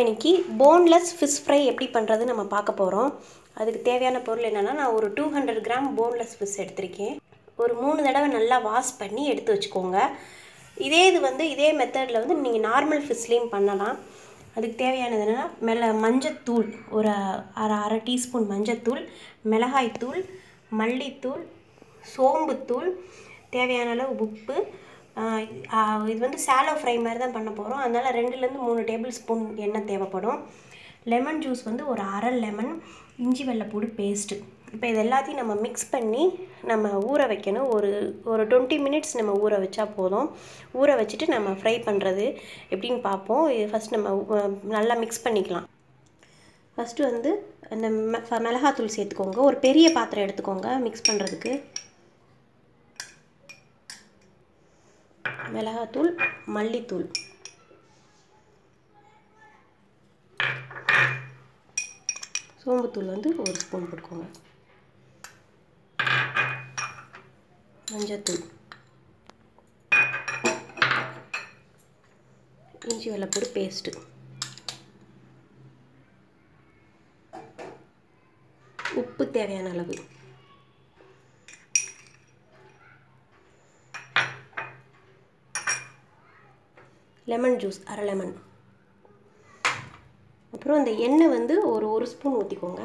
இன்னைக்கு boneless fish fry எப்படி பண்ணுறது நம்ம பார்க்க போகிறோம் அதுக்கு தேவையான பொருள் என்னென்னா நான் ஒரு two hundred gram boneless fish எடுத்திருக்கேன் ஒரு மூணு தடவை நல்லா வாஷ் பண்ணி எடுத்து வச்சுக்கோங்க இதே இது வந்து இதே மெத்தடில் வந்து நீங்கள் நார்மல் ஃபிஷ்லேயும் பண்ணலாம் அதுக்கு தேவையானது என்னென்னா மெல மஞ்சத்தூள் ஒரு அரை அரை டீஸ்பூன் மஞ்சத்தூள் மிளகாய்த்தூள் மல்லித்தூள் சோம்புத்தூள் தேவையான அளவு உப்பு ஆஹ் ஆஹ் இது வந்து சாலோ ஃப்ரை மாதிரி தான் பண்ண போகிறோம் அதனால் ரெண்டுலேருந்து மூணு டேபிள் ஸ்பூன் எண்ணெய் தேவைப்படும் லெமன் ஜூஸ் வந்து ஒரு அரை லெமன் இஞ்சி வெள்ளைப்பூடு பேஸ்ட்டு இப்போ இது எல்லாத்தையும் நம்ம மிக்ஸ் பண்ணி நம்ம ஊற வைக்கணும் ஒரு ஒரு டுவெண்ட்டி மினிட்ஸ் நம்ம ஊற வச்சா போதும் ஊற வச்சுட்டு நம்ம ஃப்ரை பண்ணுறது எப்படின்னு பார்ப்போம் இது ஃபஸ்ட் நம்ம அஹ், நல்லா மிக்ஸ் பண்ணிக்கலாம் ஃபஸ்ட்டு வந்து அந்த ம- ஃப- மிளகாத்தூள் சேர்த்துக்கோங்க ஒரு பெரிய பாத்திரம் எடுத்துக்கோங்க மிக்ஸ் பண்ணுறதுக்கு மிளகாத்தூள் மல்லித்தூள் சோம்புத்தூள் வந்து ஒரு ஸ்பூன் போட்டுக்கோங்க மஞ்சத்தூள் இஞ்சி வெள்ளைப்பூடு பேஸ்ட்டு உப்பு தேவையான அளவு லெமன் ஜூஸ் அரை லெமன் அப்புறம் இந்த எண்ணெய் வந்து ஒரு ஒரு ஸ்பூன் ஊற்றிக்கோங்க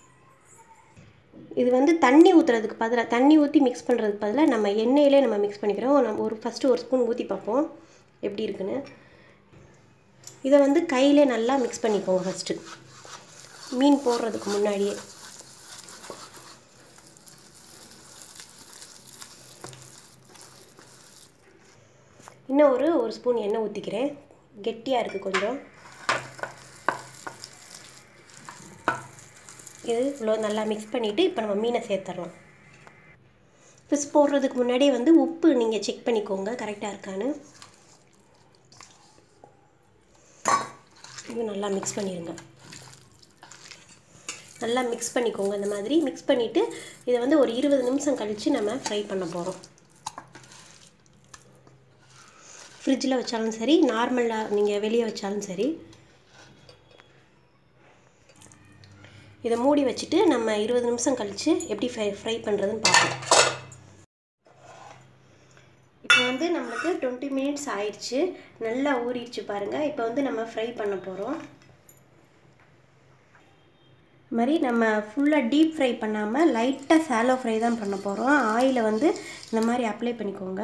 இது வந்து தண்ணி ஊற்றுறதுக்கு பதிலாக தண்ணி ஊற்றி மிக்ஸ் பண்ணுறதுக்கு பதிலாக நம்ம எண்ணெயிலே நம்ம மிக்ஸ் பண்ணிக்கிறோம் நம்ம ஒரு ஃபஸ்ட்டு ஒரு ஸ்பூன் ஊற்றி பார்ப்போம் எப்படி இருக்குன்னு இதை வந்து கையிலே நல்லா மிக்ஸ் பண்ணிக்கோங்க ஃபஸ்ட்டு மீன் போடுறதுக்கு முன்னாடியே இன்னும் ஒரு ஒரு ஸ்பூன் எண்ணெய் ஊற்றிக்கிறேன் கெட்டியாக இருக்குது கொஞ்சம் இது இவ்வளோ நல்லா மிக்ஸ் பண்ணிவிட்டு இப்போ நம்ம மீனை சேர்த்துறோம் ஃபிஷ் போடுறதுக்கு முன்னாடியே வந்து உப்பு நீங்கள் செக் பண்ணிக்கோங்க கரெக்டாக இருக்கான்னு இது நல்லா மிக்ஸ் பண்ணிடுங்க நல்லா மிக்ஸ் பண்ணிக்கோங்க இந்த மாதிரி மிக்ஸ் பண்ணிவிட்டு இதை வந்து ஒரு இருபது நிமிஷம் கழித்து நம்ம ஃப்ரை பண்ண போகிறோம் ஃப்ரிட்ஜில் வச்சாலும் சரி நார்மலாக நீங்கள் வெளியே வச்சாலும் சரி இதை மூடி வச்சுட்டு நம்ம இருபது நிமிஷம் கழித்து எப்படி ஃப்ரை ஃப்ரை பண்ணுறதுன்னு பார்ப்போம் இப்போ வந்து நம்மளுக்கு டுவெண்ட்டி மினிட்ஸ் ஆயிடுச்சு நல்லா ஊறிடுச்சு பாருங்கள் இப்போ வந்து நம்ம ஃப்ரை பண்ண போகிறோம் இது மாதிரி நம்ம ஃபுல்லாக டீப் ஃப்ரை பண்ணாமல் லைட்டாக சாலோ ஃப்ரை தான் பண்ண போகிறோம் ஆயிலை வந்து இந்த மாதிரி அப்ளை பண்ணிக்கோங்க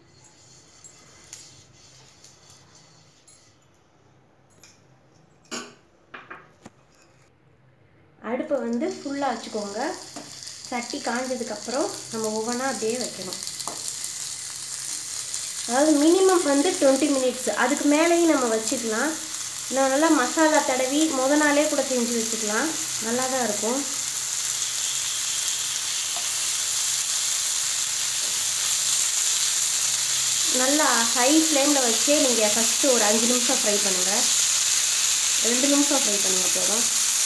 அடுப்பை வந்து ஃபுல்லாக வச்சுக்கோங்க சட்டி காஞ்சதுக்கப்புறம் நம்ம ஒவ்வொன்றா அப்படியே வைக்கணும் அதாவது மினிமம் வந்து டுவெண்ட்டி மினிட்ஸ் அதுக்கு மேலேயும் நம்ம வச்சுக்கலாம் நான் நல்லா மசாலா தடவி முத நாளே கூட செஞ்சு வச்சுக்கலாம் நல்லா தான் இருக்கும் நல்லா ஹை ஃப்ளேமில் வச்சே நீங்கள் ஃபஸ்ட்டு ஒரு அஞ்சு நிமிஷம் ஃப்ரை பண்ணுங்கள் ரெண்டு நிமிஷம் ஃப்ரை பண்ணுங்கள் போதும்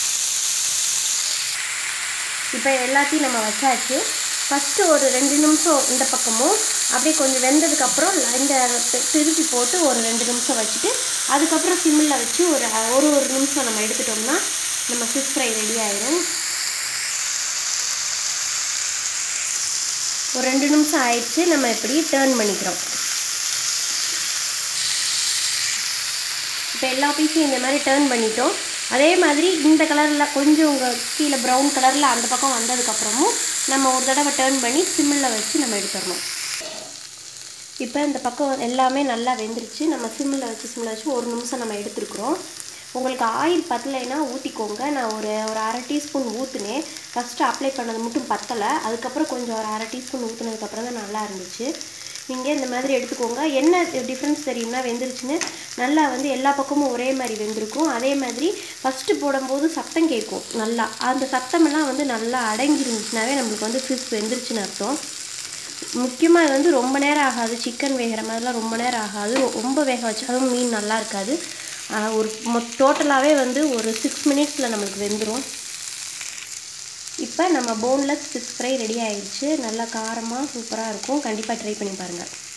இப்போ எல்லாத்தையும் நம்ம வச்சாச்சு ஃபஸ்ட்டு ஒரு ரெண்டு நிமிஷம் இந்த பக்கமும் அப்படியே கொஞ்சம் வெந்ததுக்கப்புறம் இந்த தி- திருப்பி போட்டு ஒரு ரெண்டு நிமிஷம் வச்சுட்டு அதுக்கப்புறம் சிம்மில் வச்சு ஒரு ஒரு ஒரு நிமிஷம் நம்ம எடுத்துட்டோம்னா நம்ம ஃபிஷ் ஃப்ரை ரெடி ஆயிடும் ஒரு ரெண்டு நிமிஷம் ஆயிடுச்சு நம்ம இப்படி டேர்ன் பண்ணிக்கிறோம் இப்போ எல்லா பீஸையும் இந்த மாதிரி டேர்ன் பண்ணிட்டோம் அதே மாதிரி இந்த கலரில் கொஞ்சம் உங்கள் கீழே ப்ரௌன் கலரில் அந்த பக்கம் வந்ததுக்கப்புறமும் நம்ம ஒரு தடவை டேர்ன் பண்ணி சிம்மில் வச்சு நம்ம எடுத்துடணும் இப்போ இந்த பக்கம் எல்லாமே நல்லா வெந்துருச்சு நம்ம சிம்மில் வச்சு சிம்மில் வச்சு ஒரு நிமிஷம் நம்ம எடுத்துருக்குறோம் உங்களுக்கு ஆயில் பத்தலைன்னா ஊற்றிக்கோங்க நான் ஒரு ஒரு அரை டீஸ்பூன் ஊற்றுனேன் ஃபஸ்ட்டு அப்ளை பண்ணது மட்டும் பத்தலை அதுக்கப்புறம் கொஞ்சம் ஒரு அரை டீஸ்பூன் ஊற்றுனதுக்கப்புறம் தான் நல்லா இருந்துச்சு நீங்கள் இந்த மாதிரி எடுத்துக்கோங்க என்ன டிஃப்ரென்ஸ் தெரியும்னா வெந்துருச்சுன்னு நல்லா வந்து எல்லா பக்கமும் ஒரே மாதிரி வெந்திருக்கும் அதே மாதிரி ஃபஸ்ட்டு போடும்போது சத்தம் கேட்கும் நல்லா அந்த சத்தமெல்லாம் வந்து நல்லா அடங்கி இருந்துச்சுனாவே நம்மளுக்கு வந்து ஃபிஷ் வெந்துருச்சுன்னு அர்த்தம் முக்கியமாக இது வந்து ரொம்ப நேரம் ஆகாது சிக்கன் வேகிற மாதிரிலாம் ரொம்ப நேரம் ஆகாது ரொம்ப வேக வச்சாலும் மீன் நல்லா இருக்காது ஆஹ் ஒரு டோட்டலாகவே வந்து ஒரு சிக்ஸ் மினிட்ஸில் நம்மளுக்கு வெந்துடும் இப்போ நம்ம போன்லெஸ் ஃபிஷ் ஃப்ரை ரெடி ஆயிடுச்சு நல்லா காரமாக சூப்பராக இருக்கும் கண்டிப்பாக ட்ரை பண்ணி பாருங்கள்